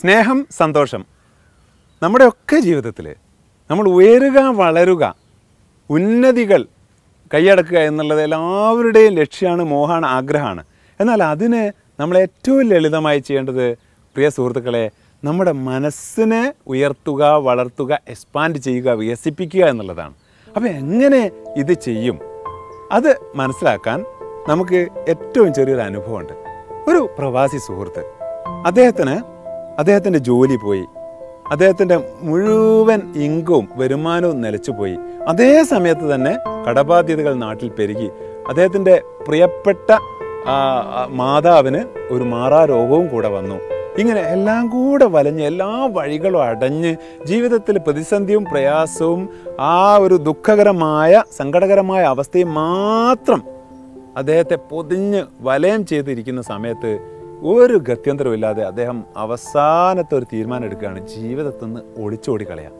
സ്നേഹം സന്തോഷം നമ്മുടെയൊക്കെ ജീവിതത്തിൽ നമ്മൾ ഉയരുക വളരുക ഉന്നതികൾ കൈയടക്കുക എന്നുള്ളത് എല്ലാവരുടെയും ലക്ഷ്യമാണ് മോഹമാണ് ആഗ്രഹമാണ് എന്നാൽ അതിന് നമ്മൾ ഏറ്റവും ലളിതമായി ചെയ്യേണ്ടത് പ്രിയ സുഹൃത്തുക്കളെ നമ്മുടെ മനസ്സിനെ ഉയർത്തുക വളർത്തുക എക്സ്പാൻഡ് ചെയ്യുക വികസിപ്പിക്കുക എന്നുള്ളതാണ് അപ്പോൾ എങ്ങനെ ഇത് ചെയ്യും അത് മനസ്സിലാക്കാൻ നമുക്ക് ഏറ്റവും ചെറിയൊരു അനുഭവമുണ്ട് ഒരു പ്രവാസി സുഹൃത്ത് അദ്ദേഹത്തിന് അദ്ദേഹത്തിൻ്റെ ജോലി പോയി അദ്ദേഹത്തിൻ്റെ മുഴുവൻ ഇൻകവും വരുമാനവും നിലച്ചുപോയി അതേ സമയത്ത് തന്നെ കടബാധ്യതകൾ നാട്ടിൽ പെരുകി അദ്ദേഹത്തിൻ്റെ പ്രിയപ്പെട്ട ആ, ആ, മാതാവിന് ഒരു മാറാ രോഗവും കൂടെ വന്നു ഇങ്ങനെ എല്ലാം കൂടെ വലഞ്ഞ് എല്ലാ വഴികളും അടഞ്ഞ് ജീവിതത്തിൽ പ്രതിസന്ധിയും പ്രയാസവും ആ ഒരു ദുഃഖകരമായ സങ്കടകരമായ അവസ്ഥയും മാത്രം അദ്ദേഹത്തെ പൊതിഞ്ഞ് വലയം ചെയ്തിരിക്കുന്ന സമയത്ത് ഒരു ഗത്യന്തരമില്ലാതെ അദ്ദേഹം അവസാനത്തെ ഒരു തീരുമാനം എടുക്കുകയാണ് ജീവിതത്തിൽ നിന്ന് ഒളിച്ചോടി കളയാം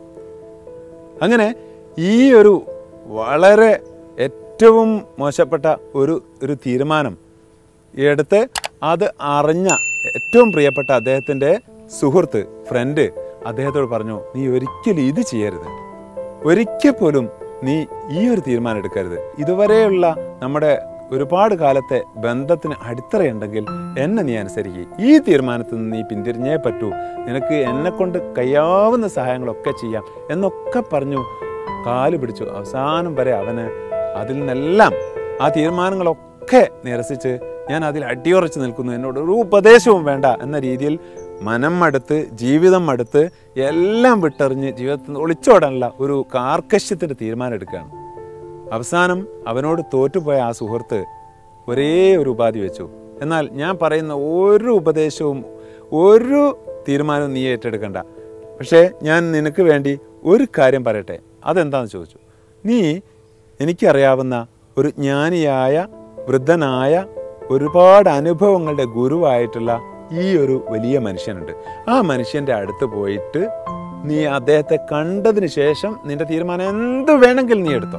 അങ്ങനെ ഈ ഒരു വളരെ ഏറ്റവും മോശപ്പെട്ട ഒരു ഒരു തീരുമാനം എടുത്ത് അത് അറിഞ്ഞ ഏറ്റവും പ്രിയപ്പെട്ട അദ്ദേഹത്തിൻ്റെ സുഹൃത്ത് ഫ്രണ്ട് അദ്ദേഹത്തോട് പറഞ്ഞു നീ ഒരിക്കലും ഇത് ചെയ്യരുത് ഒരിക്കൽ പോലും നീ ഈ ഒരു തീരുമാനം എടുക്കരുത് ഇതുവരെയുള്ള നമ്മുടെ ഒരുപാട് കാലത്തെ ബന്ധത്തിന് അടിത്തറയുണ്ടെങ്കിൽ എന്നെ നീ അനുസരിക്കുക ഈ തീരുമാനത്തിൽ നിന്ന് നീ പിന്തിരിഞ്ഞേ പറ്റൂ നിനക്ക് എന്നെ കൊണ്ട് കഴിയാവുന്ന സഹായങ്ങളൊക്കെ ചെയ്യാം എന്നൊക്കെ പറഞ്ഞു കാല് പിടിച്ചു അവസാനം വരെ അവന് അതിൽ നിന്നെല്ലാം ആ തീരുമാനങ്ങളൊക്കെ നിരസിച്ച് ഞാൻ അതിൽ അടിയുറച്ച് നിൽക്കുന്നു എന്നോട് ഒരു ഉപദേശവും വേണ്ട എന്ന രീതിയിൽ മനം മടുത്ത് ജീവിതം മടുത്ത് എല്ലാം വിട്ടെറിഞ്ഞ് ജീവിതത്തിൽ നിന്ന് ഒളിച്ചോടാനുള്ള ഒരു കാർക്കശ്യത്തിൻ്റെ തീരുമാനം എടുക്കുകയാണ് അവസാനം അവനോട് തോറ്റുപോയ ആ സുഹൃത്ത് ഒരേ ഒരു ഉപാധി വെച്ചു എന്നാൽ ഞാൻ പറയുന്ന ഒരു ഉപദേശവും ഒരു തീരുമാനവും നീ ഏറ്റെടുക്കണ്ട പക്ഷേ ഞാൻ നിനക്ക് വേണ്ടി ഒരു കാര്യം പറയട്ടെ അതെന്താണെന്ന് ചോദിച്ചു നീ എനിക്കറിയാവുന്ന ഒരു ജ്ഞാനിയായ വൃദ്ധനായ ഒരുപാട് അനുഭവങ്ങളുടെ ഗുരുവായിട്ടുള്ള ഈ ഒരു വലിയ മനുഷ്യനുണ്ട് ആ മനുഷ്യൻ്റെ അടുത്ത് പോയിട്ട് നീ അദ്ദേഹത്തെ കണ്ടതിന് ശേഷം നിന്റെ തീരുമാനം എന്ത് വേണമെങ്കിൽ നീ എടുത്തോ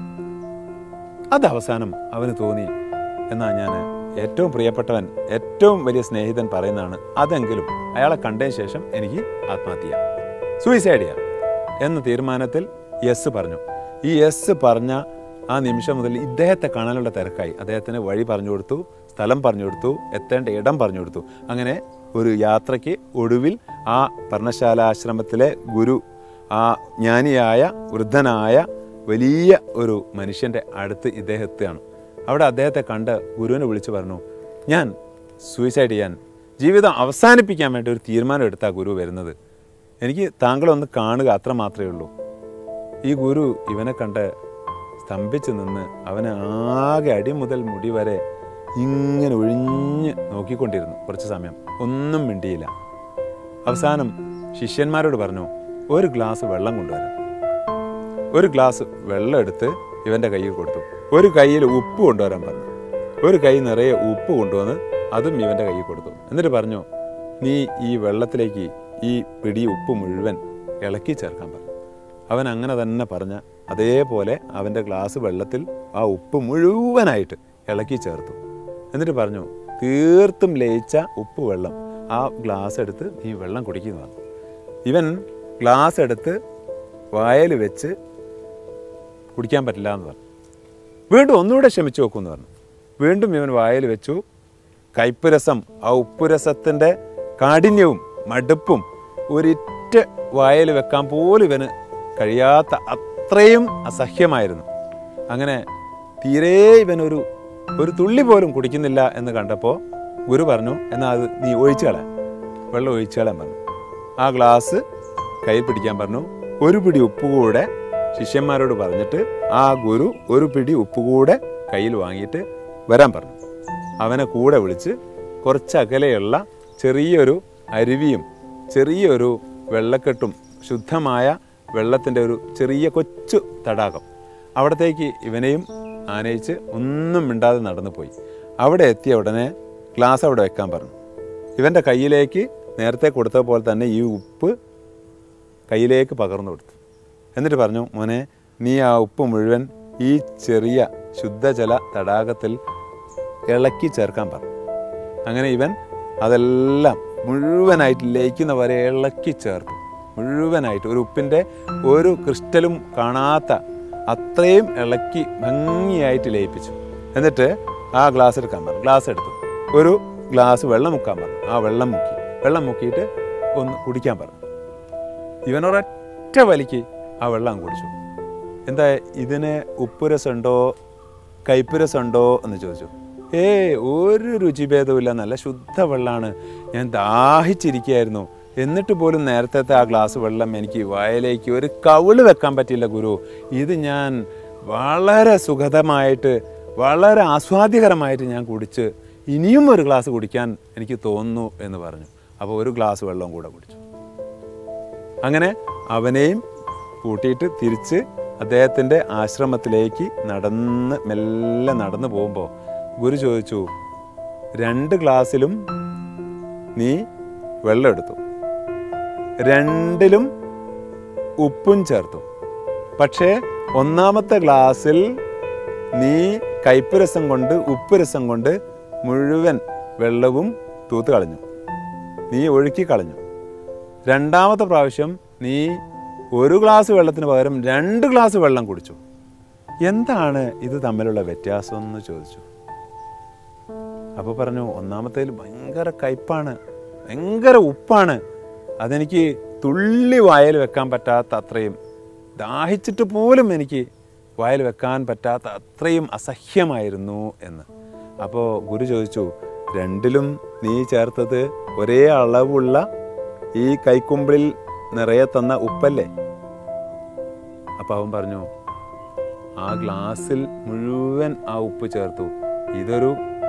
അത് അവസാനം അവന് തോന്നി എന്നാ ഞാൻ ഏറ്റവും പ്രിയപ്പെട്ടവൻ ഏറ്റവും വലിയ സ്നേഹിതൻ പറയുന്നതാണ് അതെങ്കിലും അയാളെ കണ്ടതിന് ശേഷം എനിക്ക് ആത്മഹത്യ ചെയ്യാം സൂയിസൈഡ് ചെയ്യാം എന്ന തീരുമാനത്തിൽ യെസ് പറഞ്ഞു ഈ യെസ് പറഞ്ഞ ആ നിമിഷം മുതൽ ഇദ്ദേഹത്തെ കാണാനുള്ള തിരക്കായി അദ്ദേഹത്തിന് വഴി പറഞ്ഞു കൊടുത്തു സ്ഥലം പറഞ്ഞു കൊടുത്തു എത്തേണ്ട ഇടം പറഞ്ഞു കൊടുത്തു അങ്ങനെ ഒരു യാത്രയ്ക്ക് ഒടുവിൽ ആ പർണശാല ആശ്രമത്തിലെ ഗുരു ആ ജ്ഞാനിയായ വൃദ്ധനായ വലിയ ഒരു മനുഷ്യൻ്റെ അടുത്ത് ഇദ്ദേഹം എത്തുകയാണ് അവിടെ അദ്ദേഹത്തെ കണ്ട് ഗുരുവിനെ വിളിച്ചു പറഞ്ഞു ഞാൻ സൂയിസൈഡ് ചെയ്യാൻ ജീവിതം അവസാനിപ്പിക്കാൻ വേണ്ടി ഒരു തീരുമാനം എടുത്താ ഗുരു വരുന്നത് എനിക്ക് താങ്കളൊന്ന് കാണുക അത്ര മാത്രമേ ഉള്ളൂ ഈ ഗുരു ഇവനെ കണ്ട് സ്തംഭിച്ച് നിന്ന് അവനെ ആകെ അടി മുതൽ മുടി വരെ ഇങ്ങനെ ഒഴിഞ്ഞ് നോക്കിക്കൊണ്ടിരുന്നു കുറച്ച് സമയം ഒന്നും മിണ്ടിയില്ല അവസാനം ശിഷ്യന്മാരോട് പറഞ്ഞു ഒരു ഗ്ലാസ് വെള്ളം കൊണ്ടുവരാം ഒരു ഗ്ലാസ് വെള്ളം എടുത്ത് ഇവൻ്റെ കയ്യിൽ കൊടുത്തു ഒരു കയ്യിൽ ഉപ്പ് കൊണ്ടുവരാൻ പറഞ്ഞു ഒരു കൈ നിറയെ ഉപ്പ് കൊണ്ടുവന്ന് അതും ഇവൻ്റെ കയ്യിൽ കൊടുത്തു എന്നിട്ട് പറഞ്ഞു നീ ഈ വെള്ളത്തിലേക്ക് ഈ പിടി ഉപ്പ് മുഴുവൻ ഇളക്കി ചേർക്കാൻ പറഞ്ഞു അവൻ അങ്ങനെ തന്നെ പറഞ്ഞ അതേപോലെ അവൻ്റെ ഗ്ലാസ് വെള്ളത്തിൽ ആ ഉപ്പ് മുഴുവനായിട്ട് ഇളക്കി ചേർത്തു എന്നിട്ട് പറഞ്ഞു തീർത്തും ലയിച്ച ഉപ്പ് വെള്ളം ആ ഗ്ലാസ് എടുത്ത് നീ വെള്ളം കുടിക്കുന്നു പറഞ്ഞു ഇവൻ ഗ്ലാസ് എടുത്ത് വായൽ വെച്ച് കുടിക്കാൻ പറ്റില്ല എന്ന് പറഞ്ഞു വീണ്ടും ഒന്നുകൂടെ ശ്രമിച്ചു നോക്കുമെന്ന് പറഞ്ഞു വീണ്ടും ഇവൻ വായിൽ വെച്ചു കയ്പ് രസം ആ ഉപ്പുരസത്തിൻ്റെ കാഠിന്യവും മടുപ്പും ഒരിറ്റ് വായിൽ വെക്കാൻ പോലും ഇവന് കഴിയാത്ത അത്രയും അസഹ്യമായിരുന്നു അങ്ങനെ തീരെ ഇവനൊരു ഒരു തുള്ളി പോലും കുടിക്കുന്നില്ല എന്ന് കണ്ടപ്പോൾ ഗുരു പറഞ്ഞു എന്നാൽ അത് നീ ഒഴിച്ചു കളയാൻ വെള്ളം ഒഴിച്ചു കളയാൻ പറഞ്ഞു ആ ഗ്ലാസ് കയ്യിൽ പിടിക്കാൻ പറഞ്ഞു ഒരു പിടി ഉപ്പ് കൂടെ ശിഷ്യന്മാരോട് പറഞ്ഞിട്ട് ആ ഗുരു ഒരു പിടി ഉപ്പ് കൂടെ കയ്യിൽ വാങ്ങിയിട്ട് വരാൻ പറഞ്ഞു അവനെ കൂടെ വിളിച്ച് കുറച്ച് അകലെയുള്ള ചെറിയൊരു അരുവിയും ചെറിയൊരു വെള്ളക്കെട്ടും ശുദ്ധമായ വെള്ളത്തിൻ്റെ ഒരു ചെറിയ കൊച്ചു തടാകം അവിടത്തേക്ക് ഇവനെയും ആനയിച്ച് ഒന്നും മിണ്ടാതെ നടന്നു പോയി അവിടെ എത്തിയ ഉടനെ ഗ്ലാസ് അവിടെ വെക്കാൻ പറഞ്ഞു ഇവൻ്റെ കയ്യിലേക്ക് നേരത്തെ കൊടുത്ത പോലെ തന്നെ ഈ ഉപ്പ് കയ്യിലേക്ക് പകർന്നു കൊടുത്തു എന്നിട്ട് പറഞ്ഞു മോനെ നീ ആ ഉപ്പ് മുഴുവൻ ഈ ചെറിയ ശുദ്ധജല തടാകത്തിൽ ഇളക്കി ചേർക്കാൻ പറഞ്ഞു അങ്ങനെ ഇവൻ അതെല്ലാം മുഴുവനായിട്ട് ലയിക്കുന്ന വരെ ഇളക്കി ചേർത്തു മുഴുവനായിട്ട് ഒരു ഉപ്പിൻ്റെ ഒരു ക്രിസ്റ്റലും കാണാത്ത അത്രയും ഇളക്കി ഭംഗിയായിട്ട് ലയിപ്പിച്ചു എന്നിട്ട് ആ ഗ്ലാസ് എടുക്കാൻ പറഞ്ഞു ഗ്ലാസ് എടുത്തു ഒരു ഗ്ലാസ് വെള്ളം മുക്കാൻ പറഞ്ഞു ആ വെള്ളം മുക്കി വെള്ളം മുക്കിയിട്ട് ഒന്ന് കുടിക്കാൻ പറഞ്ഞു ഇവനൊരൊറ്റ വലിക്ക് ആ വെള്ളം കുടിച്ചു എന്താ ഇതിന് ഉപ്പ് രസമുണ്ടോ കയ്പ്പ് രസമുണ്ടോ എന്ന് ചോദിച്ചു ഏ ഒരു രുചിഭേദവുമില്ല നല്ല ശുദ്ധ വെള്ളമാണ് ഞാൻ ദാഹിച്ചിരിക്കുകയായിരുന്നു എന്നിട്ട് പോലും നേരത്തെ ആ ഗ്ലാസ് വെള്ളം എനിക്ക് വയലേക്ക് ഒരു കവിള് വെക്കാൻ പറ്റില്ല ഗുരു ഇത് ഞാൻ വളരെ സുഖതമായിട്ട് വളരെ ആസ്വാദ്യകരമായിട്ട് ഞാൻ കുടിച്ച് ഇനിയും ഒരു ഗ്ലാസ് കുടിക്കാൻ എനിക്ക് തോന്നുന്നു എന്ന് പറഞ്ഞു അപ്പോൾ ഒരു ഗ്ലാസ് വെള്ളം കൂടെ കുടിച്ചു അങ്ങനെ അവനെയും കൂട്ടിയിട്ട് തിരിച്ച് അദ്ദേഹത്തിൻ്റെ ആശ്രമത്തിലേക്ക് നടന്ന് മെല്ലെ നടന്നു പോകുമ്പോൾ ഗുരു ചോദിച്ചു രണ്ട് ഗ്ലാസ്സിലും നീ വെള്ളം എടുത്തു രണ്ടിലും ഉപ്പും ചേർത്തു പക്ഷേ ഒന്നാമത്തെ ഗ്ലാസ്സിൽ നീ കയ്പ്പ് രസം കൊണ്ട് ഉപ്പ് രസം കൊണ്ട് മുഴുവൻ വെള്ളവും തൂത്ത് കളഞ്ഞു നീ ഒഴുക്കി കളഞ്ഞു രണ്ടാമത്തെ പ്രാവശ്യം നീ ഒരു ഗ്ലാസ് വെള്ളത്തിന് പകരം രണ്ട് ഗ്ലാസ് വെള്ളം കുടിച്ചു എന്താണ് ഇത് തമ്മിലുള്ള വ്യത്യാസം എന്ന് ചോദിച്ചു അപ്പോൾ പറഞ്ഞു ഒന്നാമത്തേൽ ഭയങ്കര കയ്പാണ് ഭയങ്കര ഉപ്പാണ് അതെനിക്ക് തുള്ളി വായൽ വെക്കാൻ പറ്റാത്ത അത്രയും ദാഹിച്ചിട്ട് പോലും എനിക്ക് വായൽ വെക്കാൻ പറ്റാത്ത അത്രയും അസഹ്യമായിരുന്നു എന്ന് അപ്പോൾ ഗുരു ചോദിച്ചു രണ്ടിലും നീ ചേർത്തത് ഒരേ അളവുള്ള ഈ കൈക്കുമ്പിളിൽ നിറയെ തന്ന ഉപ്പല്ലേ അപ്പോൾ അവൻ പറഞ്ഞു ആ ഗ്ലാസ്സിൽ മുഴുവൻ ആ ഉപ്പ് ചേർത്തു ഇതൊരു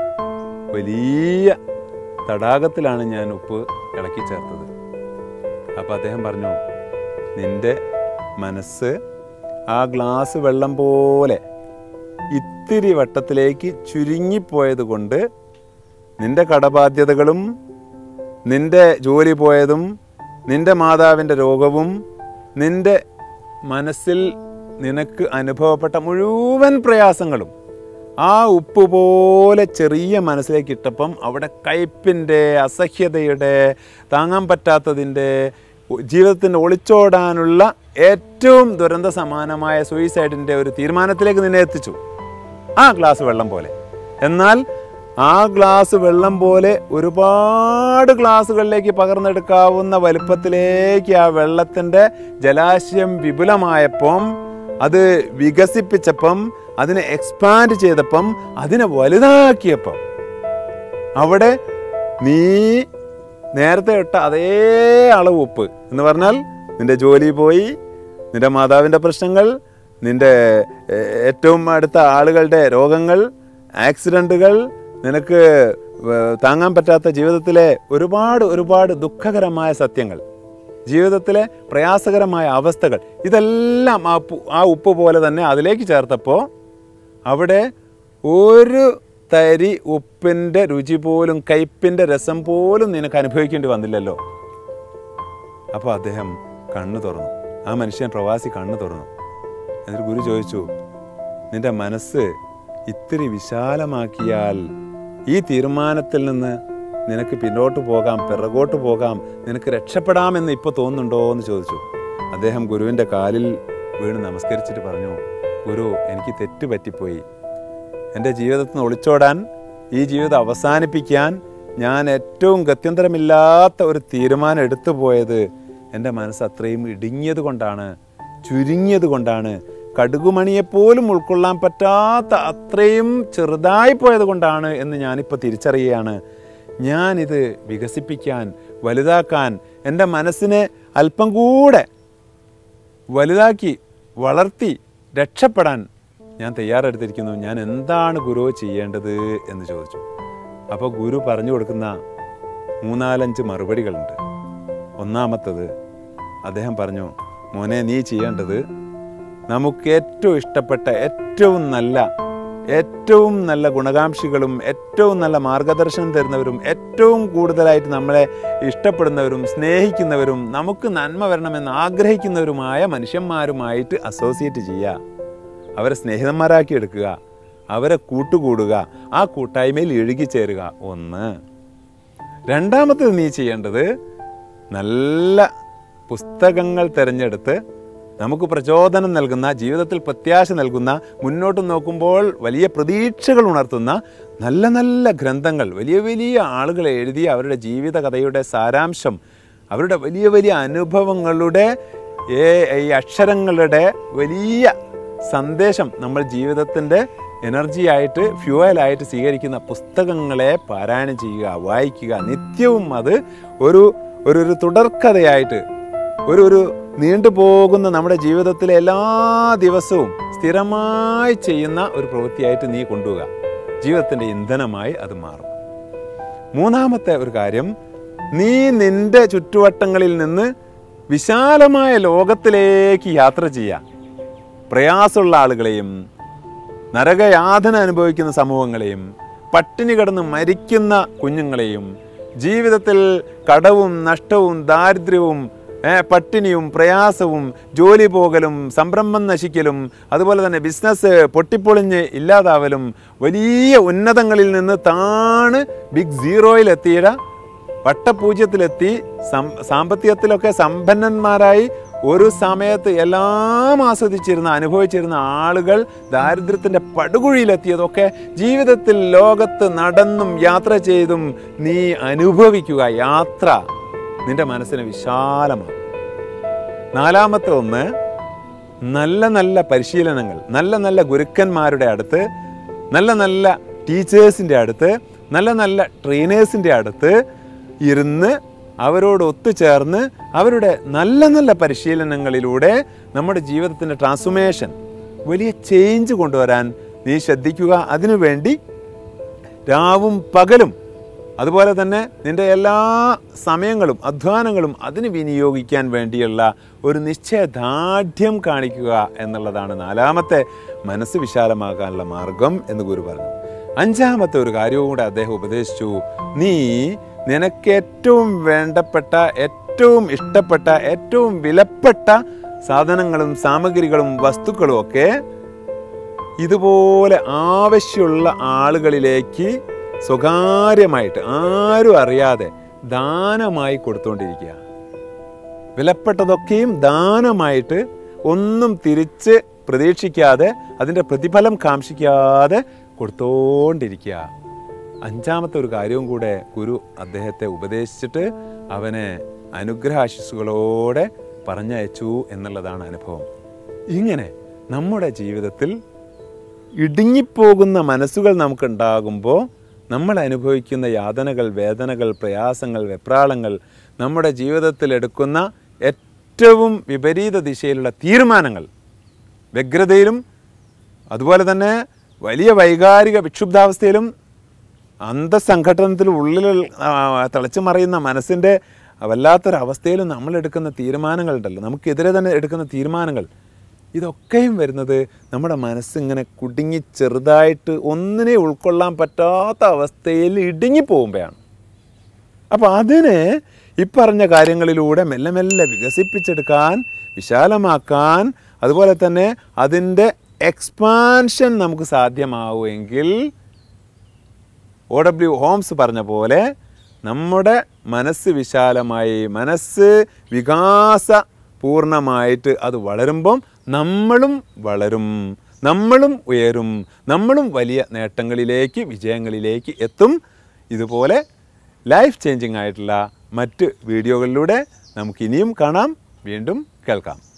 വലിയ തടാകത്തിലാണ് ഞാൻ ഉപ്പ് ഇളക്കി ചേർത്തത് അപ്പോൾ അദ്ദേഹം പറഞ്ഞു നിന്റെ മനസ്സ് ആ ഗ്ലാസ് വെള്ളം പോലെ ഇത്തിരി വട്ടത്തിലേക്ക് ചുരുങ്ങിപ്പോയത് കൊണ്ട് നിന്റെ കടബാധ്യതകളും നിന്റെ ജോലി പോയതും നിന്റെ മാതാവിൻ്റെ രോഗവും നിന്റെ മനസ്സിൽ നിനക്ക് അനുഭവപ്പെട്ട മുഴുവൻ പ്രയാസങ്ങളും ആ ഉപ്പ് പോലെ ചെറിയ മനസ്സിലേക്ക് ഇട്ടപ്പം അവിടെ കയ്പിൻ്റെ അസഹ്യതയുടെ താങ്ങാൻ പറ്റാത്തതിൻ്റെ ജീവിതത്തിൻ്റെ ഒളിച്ചോടാനുള്ള ഏറ്റവും ദുരന്ത സമാനമായ സൂയിസൈഡിൻ്റെ ഒരു തീരുമാനത്തിലേക്ക് നിന്നെ എത്തിച്ചു ആ ഗ്ലാസ് വെള്ളം പോലെ എന്നാൽ ആ ഗ്ലാസ് വെള്ളം പോലെ ഒരുപാട് ഗ്ലാസുകളിലേക്ക് പകർന്നെടുക്കാവുന്ന വലുപ്പത്തിലേക്ക് ആ വെള്ളത്തിൻ്റെ ജലാശയം വിപുലമായപ്പം അത് വികസിപ്പിച്ചപ്പം അതിനെ എക്സ്പാൻഡ് ചെയ്തപ്പം അതിനെ വലുതാക്കിയപ്പം അവിടെ നീ നേരത്തെ ഇട്ട അതേ അളവ് ഉപ്പ് എന്ന് പറഞ്ഞാൽ നിന്റെ ജോലി പോയി നിന്റെ മാതാവിൻ്റെ പ്രശ്നങ്ങൾ നിന്റെ ഏ- ഏറ്റവും അടുത്ത ആളുകളുടെ രോഗങ്ങൾ ആക്സിഡൻറ്റുകൾ നിനക്ക് വ- താങ്ങാൻ പറ്റാത്ത ജീവിതത്തിലെ ഒരുപാട് ഒരുപാട് ദുഃഖകരമായ സത്യങ്ങൾ ജീവിതത്തിലെ പ്രയാസകരമായ അവസ്ഥകൾ ഇതെല്ലാം ആ പു- ആ ഉപ്പ് പോലെ തന്നെ അതിലേക്ക് ചേർത്തപ്പോൾ അവിടെ ഒരു തരി ഉപ്പിൻ്റെ രുചി പോലും കയ്പിൻ്റെ രസം പോലും നിനക്ക് അനുഭവിക്കേണ്ടി വന്നില്ലല്ലോ അപ്പോൾ അദ്ദേഹം കണ്ണു തുറന്നു ആ മനുഷ്യൻ പ്രവാസി കണ്ണു തുറന്നു എന്നിട്ട് ഗുരു ചോദിച്ചു നിന്റെ മനസ്സ് ഇത്തിരി വിശാലമാക്കിയാൽ ഈ തീരുമാനത്തിൽ നിന്ന് നിനക്ക് പിന്നോട്ട് പോകാം പിറകോട്ട് പോകാം നിനക്ക് രക്ഷപ്പെടാമെന്ന് ഇപ്പോൾ തോന്നുന്നുണ്ടോ എന്ന് ചോദിച്ചു അദ്ദേഹം ഗുരുവിൻ്റെ കാലിൽ വീണ് നമസ്കരിച്ചിട്ട് പറഞ്ഞു ഗുരു എനിക്ക് തെറ്റ് പറ്റിപ്പോയി എൻ്റെ ജീവിതത്തിൽ നിന്ന് ഒളിച്ചോടാൻ ഈ ജീവിതം അവസാനിപ്പിക്കാൻ ഞാൻ ഏറ്റവും ഗത്യന്തരമില്ലാത്ത ഒരു തീരുമാനം എടുത്തു പോയത് എൻ്റെ മനസ്സ് അത്രയും ഇടുങ്ങിയത് കൊണ്ടാണ് ചുരുങ്ങിയത് കൊണ്ടാണ് കടുകുമണിയെപ്പോലും ഉൾക്കൊള്ളാൻ പറ്റാത്ത അത്രയും ചെറുതായി പോയത് കൊണ്ടാണ് എന്ന് ഞാനിപ്പോൾ തിരിച്ചറിയുകയാണ് ഞാനിത് വികസിപ്പിക്കാൻ വലുതാക്കാൻ എൻ്റെ മനസ്സിനെ അല്പം കൂടെ വലുതാക്കി വളർത്തി രക്ഷപ്പെടാൻ ഞാൻ തയ്യാറെടുത്തിരിക്കുന്നു ഞാൻ എന്താണ് ഗുരു ചെയ്യേണ്ടത് എന്ന് ചോദിച്ചു അപ്പോൾ ഗുരു പറഞ്ഞു കൊടുക്കുന്ന മൂന്നാലഞ്ച് മറുപടികളുണ്ട് ഒന്നാമത്തത് അദ്ദേഹം പറഞ്ഞു മോനെ നീ ചെയ്യേണ്ടത് നമുക്ക് ഏറ്റവും ഇഷ്ടപ്പെട്ട ഏറ്റവും നല്ല ഏറ്റവും നല്ല ഗുണകാംക്ഷികളും ഏറ്റവും നല്ല മാർഗദർശനം തരുന്നവരും ഏറ്റവും കൂടുതലായിട്ട് നമ്മളെ ഇഷ്ടപ്പെടുന്നവരും സ്നേഹിക്കുന്നവരും നമുക്ക് നന്മ വരണമെന്ന് ആഗ്രഹിക്കുന്നവരുമായ മനുഷ്യന്മാരുമായിട്ട് അസോസിയേറ്റ് ചെയ്യുക അവരെ സ്നേഹിതന്മാരാക്കി എടുക്കുക അവരെ കൂട്ടുകൂടുക ആ കൂട്ടായ്മയിൽ ഇഴുകിച്ചേരുക ഒന്ന് രണ്ടാമത്തേത് നീ ചെയ്യേണ്ടത് നല്ല പുസ്തകങ്ങൾ തിരഞ്ഞെടുത്ത് നമുക്ക് പ്രചോദനം നൽകുന്ന ജീവിതത്തിൽ പ്രത്യാശ നൽകുന്ന മുന്നോട്ട് നോക്കുമ്പോൾ വലിയ പ്രതീക്ഷകൾ ഉണർത്തുന്ന നല്ല നല്ല ഗ്രന്ഥങ്ങൾ വലിയ വലിയ ആളുകൾ എഴുതിയ അവരുടെ ജീവിത കഥയുടെ സാരാംശം അവരുടെ വലിയ വലിയ അനുഭവങ്ങളുടെ ഏ- ഈ അക്ഷരങ്ങളുടെ വലിയ സന്ദേശം നമ്മൾ ജീവിതത്തിൻ്റെ എനർജിയായിട്ട് ഫ്യൂവലായിട്ട് സ്വീകരിക്കുന്ന പുസ്തകങ്ങളെ പാരായണം ചെയ്യുക വായിക്കുക നിത്യവും അത് ഒരു ഒരു ഒരു തുടർക്കഥയായിട്ട് ഒരു ഒരു നീണ്ടുപോകുന്ന നമ്മുടെ ജീവിതത്തിലെ എല്ലാ ദിവസവും സ്ഥിരമായി ചെയ്യുന്ന ഒരു പ്രവൃത്തിയായിട്ട് നീ കൊണ്ടുപോകുക ജീവിതത്തിൻ്റെ ഇന്ധനമായി അത് മാറും മൂന്നാമത്തെ ഒരു കാര്യം നീ നിന്റെ ചുറ്റുവട്ടങ്ങളിൽ നിന്ന് വിശാലമായ ലോകത്തിലേക്ക് യാത്ര ചെയ്യുക പ്രയാസമുള്ള ആളുകളെയും നരകയാതന അനുഭവിക്കുന്ന സമൂഹങ്ങളെയും പട്ടിണി കിടന്ന് മരിക്കുന്ന കുഞ്ഞുങ്ങളെയും ജീവിതത്തിൽ കടവും നഷ്ടവും ദാരിദ്ര്യവും ഏ, പട്ടിണിയും പ്രയാസവും ജോലി പോകലും സംരംഭം നശിക്കലും അതുപോലെ തന്നെ ബിസിനസ് പൊട്ടിപ്പൊളിഞ്ഞ് ഇല്ലാതാവലും വലിയ ഉന്നതങ്ങളിൽ നിന്ന് താണ് ബിഗ് സീറോയിലെത്തിയ വട്ടപൂജ്യത്തിലെത്തി സം സാമ്പത്തികത്തിലൊക്കെ സമ്പന്നന്മാരായി ഒരു സമയത്ത് എല്ലാം ആസ്വദിച്ചിരുന്ന അനുഭവിച്ചിരുന്ന ആളുകൾ ദാരിദ്ര്യത്തിൻ്റെ പടുകുഴിയിലെത്തിയതൊക്കെ ജീവിതത്തിൽ ലോകത്ത് നടന്നും യാത്ര ചെയ്തും നീ അനുഭവിക്കുക യാത്ര നിന്റെ മനസ്സിന് വിശാലമാണ് നാലാമത്തെ ഒന്ന് നല്ല നല്ല പരിശീലനങ്ങൾ നല്ല നല്ല ഗുരുക്കന്മാരുടെ അടുത്ത് നല്ല നല്ല ടീച്ചേഴ്സിൻ്റെ അടുത്ത് നല്ല നല്ല ട്രെയിനേഴ്സിൻ്റെ അടുത്ത് ഇരുന്ന് അവരോട് ഒത്തുചേർന്ന് അവരുടെ നല്ല നല്ല പരിശീലനങ്ങളിലൂടെ നമ്മുടെ ജീവിതത്തിൻ്റെ ട്രാൻസ്ഫോർമേഷൻ വലിയ ചേഞ്ച് കൊണ്ടുവരാൻ നീ ശ്രദ്ധിക്കുക അതിനുവേണ്ടി രാവും പകലും അതുപോലെ തന്നെ നിന്റെ എല്ലാ സമയങ്ങളും അധ്വാനങ്ങളും അതിന് വിനിയോഗിക്കാൻ വേണ്ടിയുള്ള ഒരു നിശ്ചയദാർഢ്യം കാണിക്കുക എന്നുള്ളതാണ് നാലാമത്തെ മനസ്സ് വിശാലമാക്കാനുള്ള മാർഗം എന്ന് ഗുരു പറഞ്ഞു അഞ്ചാമത്തെ ഒരു കാര്യവും കൂടെ അദ്ദേഹം ഉപദേശിച്ചു നീ നിനക്ക് ഏറ്റവും വേണ്ടപ്പെട്ട ഏറ്റവും ഇഷ്ടപ്പെട്ട ഏറ്റവും വിലപ്പെട്ട സാധനങ്ങളും സാമഗ്രികളും വസ്തുക്കളും ഒക്കെ ഇതുപോലെ ആവശ്യമുള്ള ആളുകളിലേക്ക് സ്വകാര്യമായിട്ട് ആരും അറിയാതെ ദാനമായി കൊടുത്തുകൊണ്ടിരിക്കുക വിലപ്പെട്ടതൊക്കെയും ദാനമായിട്ട് ഒന്നും തിരിച്ച് പ്രതീക്ഷിക്കാതെ അതിൻ്റെ പ്രതിഫലം കാക്ഷിക്കാതെ കൊടുത്തോണ്ടിരിക്കുക അഞ്ചാമത്തെ ഒരു കാര്യവും കൂടെ ഗുരു അദ്ദേഹത്തെ ഉപദേശിച്ചിട്ട് അവനെ അനുഗ്രഹാശിസുകളോടെ പറഞ്ഞയച്ചു എന്നുള്ളതാണ് അനുഭവം ഇങ്ങനെ നമ്മുടെ ജീവിതത്തിൽ ഇടുങ്ങിപ്പോകുന്ന മനസ്സുകൾ നമുക്കുണ്ടാകുമ്പോൾ നമ്മൾ അനുഭവിക്കുന്ന യാതനകൾ വേദനകൾ പ്രയാസങ്ങൾ വെപ്രാളങ്ങൾ നമ്മുടെ ജീവിതത്തിൽ എടുക്കുന്ന ഏറ്റവും വിപരീത ദിശയിലുള്ള തീരുമാനങ്ങൾ വ്യഗ്രതയിലും അതുപോലെ തന്നെ വലിയ വൈകാരിക വിക്ഷുബ്ധാവസ്ഥയിലും അന്തസംഘടനത്തിൽ ഉള്ളിൽ ആ, തിളച്ചു മറിയുന്ന മനസ്സിൻ്റെ വല്ലാത്തൊരവസ്ഥയിലും നമ്മൾ എടുക്കുന്ന തീരുമാനങ്ങളുണ്ടല്ലോ നമുക്കെതിരെ തന്നെ എടുക്കുന്ന തീരുമാനങ്ങൾ ഇതൊക്കെയും വരുന്നത് നമ്മുടെ മനസ്സിങ്ങനെ കുടുങ്ങി ചെറുതായിട്ട് ഒന്നിനെ ഉൾക്കൊള്ളാൻ പറ്റാത്ത അവസ്ഥയിൽ ഇടുങ്ങി പോകുമ്പോഴാണ് അപ്പോൾ അതിനെ ഇപ്പറഞ്ഞ കാര്യങ്ങളിലൂടെ മെല്ലെ മെല്ലെ വികസിപ്പിച്ചെടുക്കാൻ വിശാലമാക്കാൻ അതുപോലെ തന്നെ അതിൻ്റെ എക്സ്പാൻഷൻ നമുക്ക് സാധ്യമാവുമെങ്കിൽ ഒ ഡബ്ല്യു ഹോംസ് പറഞ്ഞ പോലെ നമ്മുടെ മനസ്സ് വിശാലമായി മനസ്സ് വികാസ പൂർണ്ണമായിട്ട് അത് വളരുമ്പം നമ്മളും വളരും നമ്മളും ഉയരും നമ്മളും വലിയ നേട്ടങ്ങളിലേക്ക് വിജയങ്ങളിലേക്ക് എത്തും ഇതുപോലെ ലൈഫ് ചേഞ്ചിങ് ആയിട്ടുള്ള മറ്റ് വീഡിയോകളിലൂടെ നമുക്ക് ഇനിയും കാണാം വീണ്ടും കേൾക്കാം